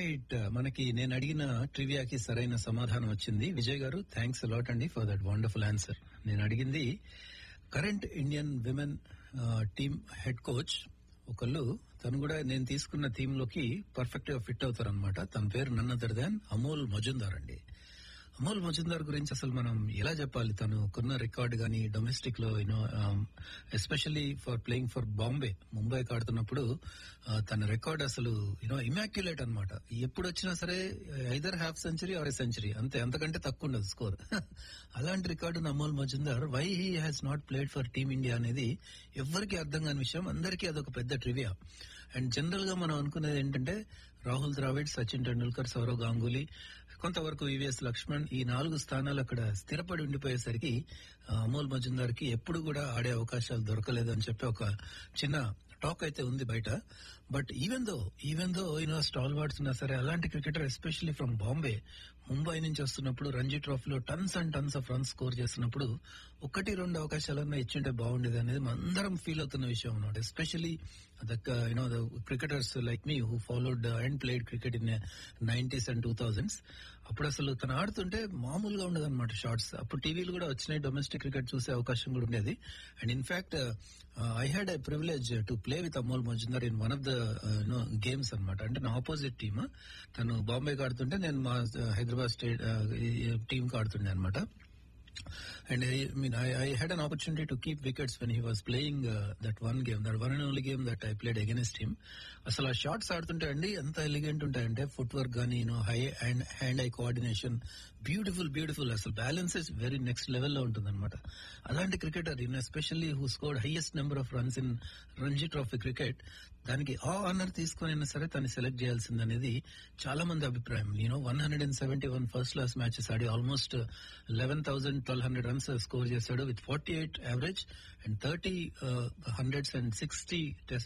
Right మనకి నేను అడిగిన ట్రివియాకి సరైన సమాధానం వచ్చింది విజయ్ గారు థ్యాంక్స్ అలాట్ అండి ఫర్ దట్ వండర్ఫుల్ ఆన్సర్ నేను అడిగింది current Indian women team head coach ఒకళ్ళు తను కూడా నేను తీసుకున్న టీమ్ లోకి పర్ఫెక్ట్ గా ఫిట్ అవుతారు అనమాట తన పేరు none other than Amol Majumdar అండి అమోల్ మజుందార్ గురించి అసలు మనం ఎలా చెప్పాలి తను కొన్న రికార్డ్ గానీ డొమెస్టిక్ లో you know especially for playing for Bombay Mumbai ఆడుతున్నప్పుడు ఆ, తన రికార్డ్ అసలు యూనో ఇమాక్యులేట్ అన్నమాట ఎప్పుడు వచ్చినా సరే either half century or century అంతే అంతకంటే తక్కువ ఉండదు స్కోర్ అలాంటి record Amol Majumdar why he has not played for team India అనేది ఎవరికి అర్థం కాని విషయం అందరికీ అదొక పెద్ద ట్రివియా అండ్ జనరల్ గా మనం అనుకునేది ఏంటంటే రాహుల్ ద్రావిడ్ సచిన్ టెండూల్కర్ సౌరవ్ గాంగూలీ కొంతవరకు వివిఎస్ లక్ష్మణ్ ఈ నాలుగు స్థానాలు అక్కడ స్థిరపడి ఉండిపోయేసరికి ఆ, అమోల్ మజుందార్ కి ఎప్పుడు కూడా ఆడే అవకాశాలు దొరకలేదు అని చెప్పి ఒక చిన్న టాక్ అయితే ఉంది బయట but even though even though you know stalwarts ఉన్నా సరే అలాంటి cricketer especially from Bombay Mumbai నుంచి వస్తున్నప్పుడు రంజీ ట్రోఫీలో tons and tons of runs score చేస్తున్నప్పుడు ఒకటి రెండు అవకాశాలన్నా ఇచ్చింటే బాగుండేది అనేది మనం అందరం ఫీల్ అవుతున్న విషయం అనమాట especially the you know the cricketers like me who followed and played cricket in nineties and two thousands అప్పుడు అసలు తను ఆడుతుంటే మామూలుగా ఉండదు అనమాట షార్ట్స్ అప్పుడు టీవీలు కూడా వచ్చినాయి డొమెస్టిక్ క్రికెట్ చూసే అవకాశం కూడా ఉండేది and in fact I had I privilege to play with Amol Majumdar in one of the no games అన్నమాట అంటే నా ఆపోజిట్ టీమ్ తను బాంబేకి ఆడుతుంటే నేను మా హైదరాబాద్ స్టేట్ టీమ్ కి ఆడుతుండే అనమాట And I, I mean, I, I had an opportunity to keep wickets when he was playing uh, that one game, that one and only game that I played against him. అసలు ఆ shots ఆడుతుంటే అండి ఎంత elegant ఉంటాయంటే footwork గానీ you know eye and hand eye coordination beautiful beautiful అసలు balance is very next లెవెల్లో ఉంటుంది అనమాట అలాంటి cricketer in especially who scored highest number of runs in Ranji trophy cricket దానికి ఆ ఆనర్ తీసుకొని అయినా సరే తను సెలెక్ట్ చేయాల్సింది అనేది చాలా మంది అభిప్రాయం you know one hundred and seventy one first class matches ఆడి almost eleven thousand twelve hundred runs score చేశాడు with forty eight average and thirty hundreds and sixty